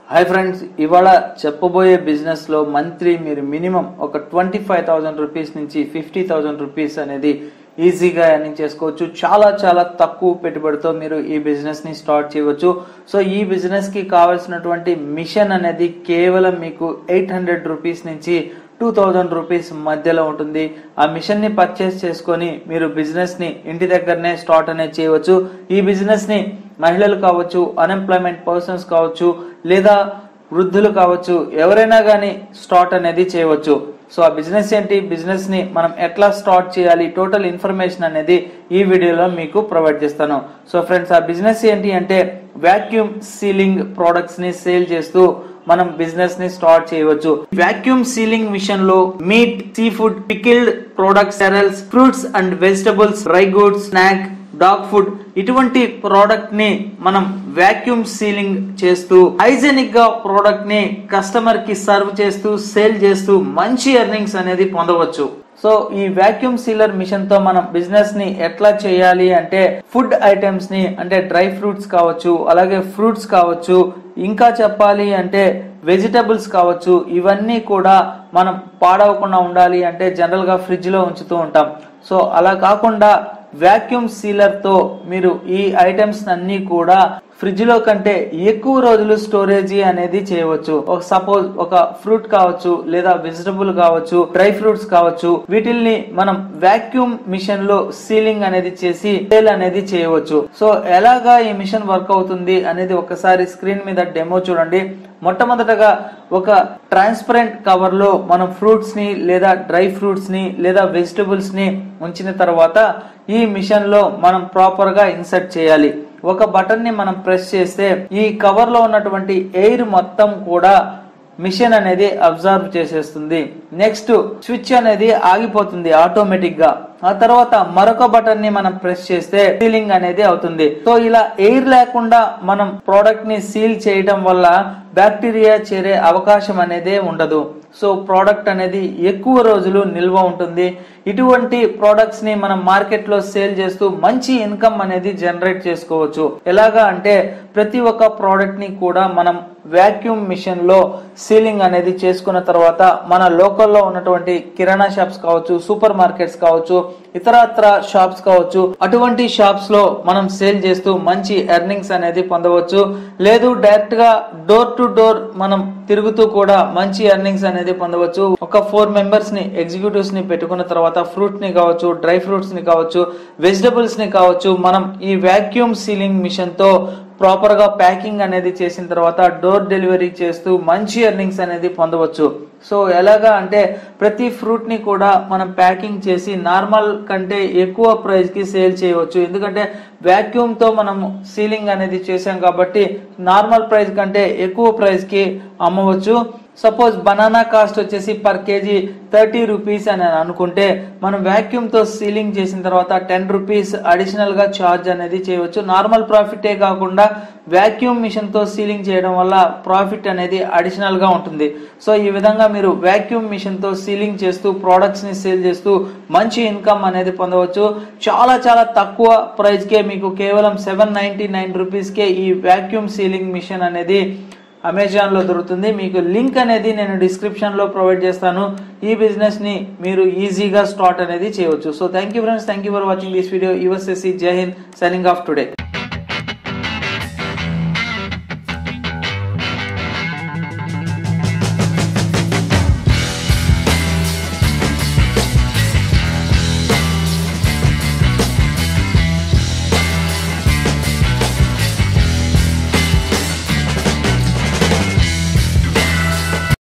hi friends ఇవాళ చెప్పబోయే business లో మంత్లీ మీరు మినిమం ఒక ట్వంటీ ఫైవ్ థౌసండ్ రూపీస్ నుంచి ఫిఫ్టీ థౌసండ్ రూపీస్ అనేది ఈజీగా ఎర్నింగ్ చేసుకోవచ్చు చాలా చాలా తక్కువ పెట్టుబడితో మీరు ఈ బిజినెస్ ని స్టార్ట్ చేయవచ్చు సో ఈ బిజినెస్ కి కావాల్సినటువంటి మిషన్ అనేది కేవలం మీకు ఎయిట్ హండ్రెడ్ రూపీస్ నుంచి టూ థౌజండ్ రూపీస్ మధ్యలో ఉంటుంది ఆ మిషన్ ని పర్చేస్ చేసుకొని మీరు బిజినెస్ ని ఇంటి దగ్గరనే స్టార్ట్ అనేది చేయవచ్చు ఈ బిజినెస్ ని మహిళలు కావచ్చు అన్ఎంప్లాయ్మెంట్ పర్సన్స్ కావచ్చు లేదా వృద్ధులు కావచ్చు ఎవరైనా కానీ స్టార్ట్ అనేది చేయవచ్చు సో ఆ బిజినెస్ ఏంటి బిజినెస్ ని మనం ఎట్లా స్టార్ట్ చేయాలి టోటల్ ఇన్ఫర్మేషన్ అనేది ఈ వీడియోలో మీకు ప్రొవైడ్ చేస్తాను సో ఫ్రెండ్స్ ఆ బిజినెస్ ఏంటి అంటే వాక్యూమ్ సీలింగ్ ప్రొడక్ట్స్ ని సేల్ చేస్తూ మనం బిజినెస్ ని స్టార్ట్ చేయవచ్చు వాక్యూమ్ సీలింగ్ మిషన్ లో meat seafood pickled products cereals fruits and vegetables dry goods snack dog food ఇటువంటి ప్రోడక్ట్ ని మనం వాక్యూమ్ సీలింగ్ చేస్తూ హైజెనిక్ గా ప్రోడక్ట్ ని కస్టమర్ కి సర్వ్ చేస్తూ సేల్ చేస్తూ మంచి ఎర్నింగ్స్ అనేది పొందవచ్చు సో ఈ వాక్యూమ్ సీలర్ మిషన్ తో మనం బిజినెస్ ని ఎట్లా చేయాలి అంటే ఫుడ్ ఐటమ్స్ ని అంటే డ్రై ఫ్రూట్స్ కావచ్చు అలాగే ఫ్రూట్స్ కావచ్చు ఇంకా చెప్పాలి అంటే వెజిటబుల్స్ కావచ్చు ఇవన్నీ కూడా మనం పాడవకుండా ఉండాలి అంటే జనరల్ గా ఫ్రిడ్జ్ లో ఉంచుతూ ఉంటాం సో అలా కాకుండా వాక్యూమ్ సీలర్ తో మీరు ఈ ఐటమ్స్ అన్ని కూడా ఫ్రిడ్జ్ లో కంటే ఎక్కువ రోజులు స్టోరేజీ అనేది చేయవచ్చు ఒక సపోజ్ ఒక ఫ్రూట్ కావచ్చు లేదా వెజిటబుల్ కావచ్చు డ్రై ఫ్రూట్స్ కావచ్చు వీటిల్ని మనం వాక్యూమ్ మిషన్ లో సీలింగ్ అనేది చేసి సేల్ అనేది చేయవచ్చు సో ఎలాగా ఈ మిషన్ వర్క్ అవుతుంది అనేది ఒకసారి స్క్రీన్ మీద డెమో చూడండి మొట్టమొదటగా ఒక ట్రాన్స్పరెంట్ కవర్ లో మనం ఫ్రూట్స్ ని లేదా డ్రై ఫ్రూట్స్ ని లేదా వెజిటబుల్స్ ని ఉంచిన తర్వాత ఈ మిషన్ లో మనం ప్రాపర్ గా ఇన్సర్ట్ చేయాలి ఒక బటన్ ని మనం ప్రెస్ చేస్తే ఈ కవర్ లో ఉన్నటువంటి ఎయిర్ మొత్తం కూడా మిషన్ అనేది అబ్జర్వ్ చేసేస్తుంది నెక్స్ట్ స్విచ్ అనేది ఆగిపోతుంది ఆటోమేటిక్ గా ఆ తర్వాత మరొక బటన్ ని మనం ప్రెస్ చేస్తే సీలింగ్ అనేది అవుతుంది సో ఇలా ఎయిర్ లేకుండా మనం ప్రోడక్ట్ ని సీల్ చేయడం వల్ల బ్యాక్టీరియా చేరే అవకాశం అనేది ఉండదు సో ప్రోడక్ట్ అనేది ఎక్కువ రోజులు నిల్వ ఉంటుంది ఇటువంటి ప్రోడక్ట్స్ ని మనం మార్కెట్ లో సేల్ చేస్తూ మంచి ఇన్కమ్ అనేది జనరేట్ చేసుకోవచ్చు ఎలాగా అంటే ప్రతి ఒక్క ప్రోడక్ట్ ని కూడా మనం వాక్యూమ్ మిషన్ లో సీలింగ్ అనేది చేసుకున్న తర్వాత మన లోకల్లో ఉన్నటువంటి కిరాణా షాప్స్ కావచ్చు సూపర్ మార్కెట్స్ కావచ్చు ఇతరత్ర షాప్స్ కావచ్చు అటువంటి షాప్స్ లో మనం సేల్ చేస్తూ మంచి ఎర్నింగ్స్ అనేది పొందవచ్చు లేదు డైరెక్ట్ గా డోర్ టు డోర్ మనం తిరుగుతూ కూడా మంచి ఎర్నింగ్స్ అనేది పొందవచ్చు ఒక ఫోర్ మెంబర్స్ ని ఎగ్జిక్యూటివ్స్ ని పెట్టుకున్న తర్వాత ఫ్రూట్ ని కావచ్చు డ్రై ఫ్రూట్స్ ని కావచ్చు వెజిటబుల్స్ ని కావచ్చు మనం ఈ వాక్యూమ్ సీలింగ్ మిషన్ తో ప్రాపర్ గా ప్యాకింగ్ అనేది చేసిన తర్వాత డోర్ డెలివరీ చేస్తూ మంచి ఎర్నింగ్స్ అనేది పొందవచ్చు సో ఎలాగా అంటే ప్రతి ఫ్రూట్ ని కూడా మనం ప్యాకింగ్ చేసి నార్మల్ కంటే ఎక్కువ ప్రైస్ కి సేల్ చేయవచ్చు ఎందుకంటే వాక్యూమ్ తో మనం సీలింగ్ అనేది చేసాం కాబట్టి నార్మల్ ప్రైస్ కంటే ఎక్కువ ప్రైస్ కి అమ్మవచ్చు సపోజ్ బనానా కాస్ట్ వచ్చేసి పర్ కేజీ థర్టీ రూపీస్ అని అనుకుంటే మనం వాక్యూమ్ తో సీలింగ్ చేసిన తర్వాత టెన్ రూపీస్ అడిషనల్ గా ఛార్జ్ అనేది చేయవచ్చు నార్మల్ ప్రాఫిటే కాకుండా వాక్యూమ్ మిషన్ తో సీలింగ్ చేయడం వల్ల ప్రాఫిట్ అనేది అడిషనల్ గా ఉంటుంది సో ఈ విధంగా మీరు వాక్యూమ్ మిషన్ తో సీలింగ్ చేస్తూ ప్రోడక్ట్స్ ని సేల్ చేస్తూ మంచి ఇన్కమ్ అనేది పొందవచ్చు చాలా చాలా తక్కువ ప్రైస్ కే మీకు కేవలం సెవెన్ నైన్టీ నైన్ రూపీస్ కే ఈ వాక్యూమ్ సీలింగ్ మిషన్ అనేది అమెజాన్ లో దొరుకుతుంది మీకు లింక్ అనేది నేను డిస్క్రిప్షన్ లో ప్రొవైడ్ చేస్తాను ఈ బిజినెస్ ని మీరు ఈజీగా స్టార్ట్ అనేది చేయవచ్చు so thank you friends thank you for watching this video యువర్సెసి జై హింద్ సైనింగ్ ఆఫ్ టుడే